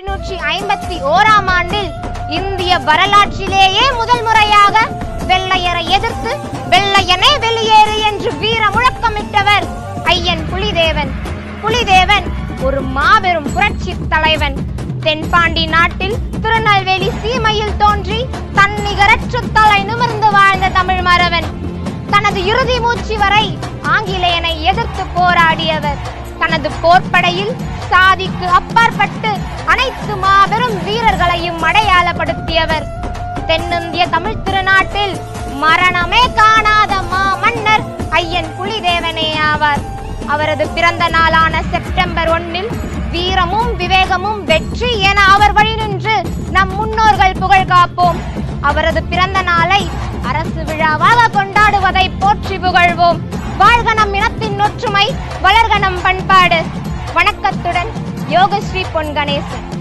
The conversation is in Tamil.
நூற்றி ஐம்பத்தி ஓராம் ஆண்டில் இந்திய வரலாற்றிலேயே முதல் முறையாக வெள்ளையரை எதிர்த்து வெள்ளையனே வெளியேறு என்று வீர முழக்கமிட்டவர் ஐயன் புலிதேவன் புலிதேவன் ஒரு மாபெரும் புரட்சி தலைவன் தென்பாண்டி நாட்டில் திருநெல்வேலி சீமையில் தோன்றி தன்னிகரற்ற தலை நிமிர்ந்து வாழ்ந்த தமிழ் மறவன் தனது இறுதி மூச்சு வரை ஆங்கிலேயனை எதிர்த்து போராடியவர் தனது போர்ப்படையில் சாதிக்கு அப்பாற்பட்டு அனைத்து மாபெரும் வீரர்களையும் அடையாளப்படுத்தியவர் தென்னிந்திய தமிழ் திருநாட்டில் மரணமே காணாத மா மன்னர் ஐயன் புலிதேவனே ஆவார் அவரது பிறந்த நாளான செப்டம்பர் ஒன்னில் வீரமும் விவேகமும் வெற்றி என அவர் வழி நின்று நம் முன்னோர்கள் புகழ் காப்போம் அவரது பிறந்த நாளை அரசு விழாவாக கொண்டாடுவதை போற்றி புகழ்வோம் வாழ்க நம் இனத்தின் ஒற்றுமை வளர்க நம் பண்பாடு வணக்கத்துடன் யோகஸ்ரீ பொன் கணேசன்